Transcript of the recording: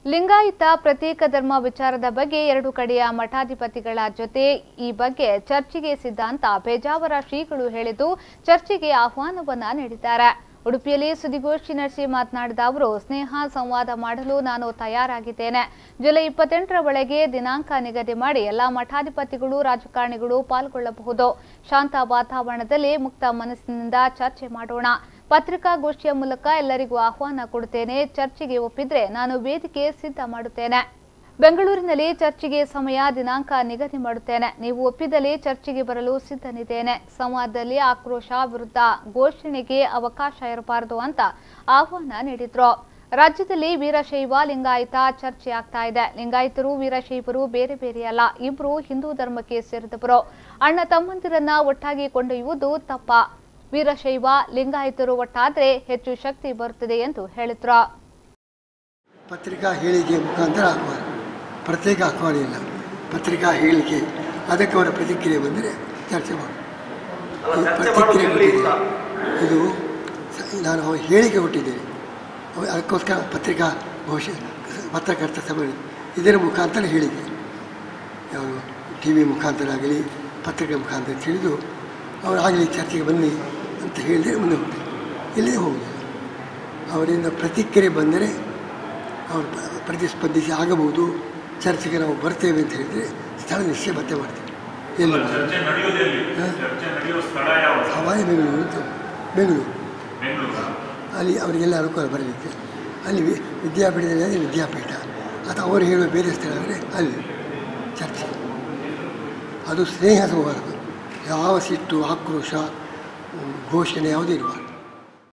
ಲಿಂಗಾಯತ ಪ್ರತ್ಯೇಕ ಧರ್ಮ ವಿಚಾರದ ಬಗ್ಗೆ ಎರಡು ಕಡೆಯ ಮಠಾಧಿಪತಿಗಳ ಜೊತೆ ಈ ಬಗ್ಗೆ ಚರ್ಚೆಗೆ ಸಿದ್ಧ ಅಂತ ಪೇಜಾವರ ಶ್ರೀಗಳು ಹೇಳಿದ್ದು ಚರ್ಚೆಗೆ ಆಹ್ವಾನವನ್ನ ನೀಡಿದ್ದಾರೆ ಉಡುಪಿಯಲ್ಲಿ ಸುದ್ದಿಗೋಷ್ಠಿ ನಡೆಸಿ ಮಾತನಾಡಿದ ಅವರು ಸ್ನೇಹ ಸಂವಾದ ಮಾಡಲು ನಾನು ತಯಾರಾಗಿದ್ದೇನೆ ಜುಲೈ ಇಪ್ಪತ್ತೆಂಟರ ಒಳಗೆ ದಿನಾಂಕ ನಿಗದಿ ಮಾಡಿ ಎಲ್ಲಾ ಮಠಾಧಿಪತಿಗಳು ರಾಜಕಾರಣಿಗಳು ಪಾಲ್ಗೊಳ್ಳಬಹುದು ಶಾಂತ ವಾತಾವರಣದಲ್ಲಿ ಮುಕ್ತ ಮನಸ್ಸಿನಿಂದ ಚರ್ಚೆ ಮಾಡೋಣ ಪತ್ರಿಕಾಗೋಷ್ಠಿಯ ಮೂಲಕ ಎಲ್ಲರಿಗೂ ಆಹ್ವಾನ ಕೊಡುತ್ತೇನೆ ಚರ್ಚೆಗೆ ಒಪ್ಪಿದ್ರೆ ನಾನು ವೇದಿಕೆ ಸಿದ್ಧ ಮಾಡುತ್ತೇನೆ ಬೆಂಗಳೂರಿನಲ್ಲಿ ಚರ್ಚೆಗೆ ಸಮಯ ದಿನಾಂಕ ನಿಗದಿ ಮಾಡುತ್ತೇನೆ ನೀವು ಒಪ್ಪಿದಲ್ಲಿ ಚರ್ಚೆಗೆ ಬರಲು ಸಿದ್ಧನಿದ್ದೇನೆ ಸಂವಾದದಲ್ಲಿ ಆಕ್ರೋಶ ವಿರುದ್ಧ ಘೋಷಣೆಗೆ ಅವಕಾಶ ಇರಬಾರದು ಅಂತ ಆಹ್ವಾನ ನೀಡಿದ್ರು ರಾಜ್ಯದಲ್ಲಿ ವೀರಶೈವ ಲಿಂಗಾಯತ ಚರ್ಚೆ ಆಗ್ತಾ ಇದೆ ಲಿಂಗಾಯತರು ವೀರಶೈವರು ಬೇರೆ ಬೇರೆ ಅಲ್ಲ ಇಬ್ರು ಹಿಂದೂ ಧರ್ಮಕ್ಕೆ ಸೇರಿದವರು ಅಣ್ಣ ತಮ್ಮಂದಿರನ್ನ ಒಟ್ಟಾಗಿ ಕೊಂಡೊಯ್ಯುವುದು ತಪ್ಪ ವೀರಶೈವ ಲಿಂಗಾಯತರು ಒಟ್ಟಾದ್ರೆ ಹೆಚ್ಚು ಶಕ್ತಿ ಬರುತ್ತದೆ ಎಂದು ಹೇಳಿದ್ರು ಪತ್ರಿಕಾ ಹೇಳಿಕೆ ಮುಖಾಂತರ ಆಹ್ವಾನ ಪ್ರತ್ಯೇಕ ಆಹ್ವಾನ ಇಲ್ಲ ಪತ್ರಿಕಾ ಹೇಳಿಕೆ ಅದಕ್ಕೆ ಅವರ ಪ್ರತಿಕ್ರಿಯೆ ಬಂದರೆ ಚರ್ಚೆ ಮಾಡಿ ಈ ಪ್ರತಿಕ್ರಿಯೆ ಕೊಟ್ಟಿದ್ದೇನೆ ಇದು ಸ- ನಾನು ಅವರ ಹೇಳಿಕೆ ಕೊಟ್ಟಿದ್ದೇನೆ ಅವ- ಅದಕ್ಕೋಸ್ಕರ ಪತ್ರಿಕಾ ಘೋಷ ಪತ್ರಕರ್ತ ಸಭೆ ಇದರ ಮುಖಾಂತರ ಹೇಳಿಕೆ ಯಾವುದು ಟಿ ವಿ ಮುಖಾಂತರ ಆಗಲಿ ಪತ್ರಿಕೆ ಮುಖಾಂತರ ತಿಳಿದು ಅವರು ಆಗಲಿ ಚರ್ಚೆಗೆ ಬನ್ನಿ ಅಂತ ಹೇಳಿದರೆ ಮುಂದೆ ಹೋಗ್ತಾರೆ ಇಲ್ಲೇ ಹೋಗುದಿಲ್ಲ ಅವರಿಂದ ಪ್ರತಿಕ್ರಿಯೆ ಬಂದರೆ ಅವರು ಪ್ರ- ಪ್ರತಿಸ್ಪಂದಿಸಿ ಆಗಬಹುದು ಚರ್ಚೆಗೆ ನಾವು ಬರ್ತೇವೆ ಅಂತ ಹೇಳಿದರೆ ಸ್ಥಳ ನಿಶ್ಚಯ ಮತ್ತೆ ಮಾಡ್ತೀವಿ ಎಲ್ಲಿ ಚರ್ಚೆ ನಡೆಯುವುದೆಲ್ಲಿ ಹ? ಚರ್ಚೆ ನಡೆಯುವ ಸ್ಥಳ ಯಾವುದು ಹವಾಯಿ ಬೆಂಗಳೂರು ಅಂತ ಬೆಂಗಳೂರು ಬೆಂಗಳೂರು ಅಲ್ಲಿ ಅವರಿಗೆಲ್ಲ ಅನುಕೂಲ ಬರಲಿಕ್ಕೆ ಅಲ್ಲಿ ವಿ- ವಿದ್ಯಾಪೀಠದಲ್ಲಿ ಆದರೆ ವಿದ್ಯಾಪೀಠ ಅಥವಾ ಅವರು ಹೇಳುವ ಬೇರೆ ಸ್ಥಳ ಅಂದರೆ ಅಲ್ಲಿ ಚರ್ಚೆ ಅದು ಸ್ನೇಹ ಸಂವಾದ ಯಾವ ಸಿಟ್ಟು ಆಕ್ರೋಶ ಘೋಷಣೆ ಯಾವುದೂ ಇರಬಾರ್ದು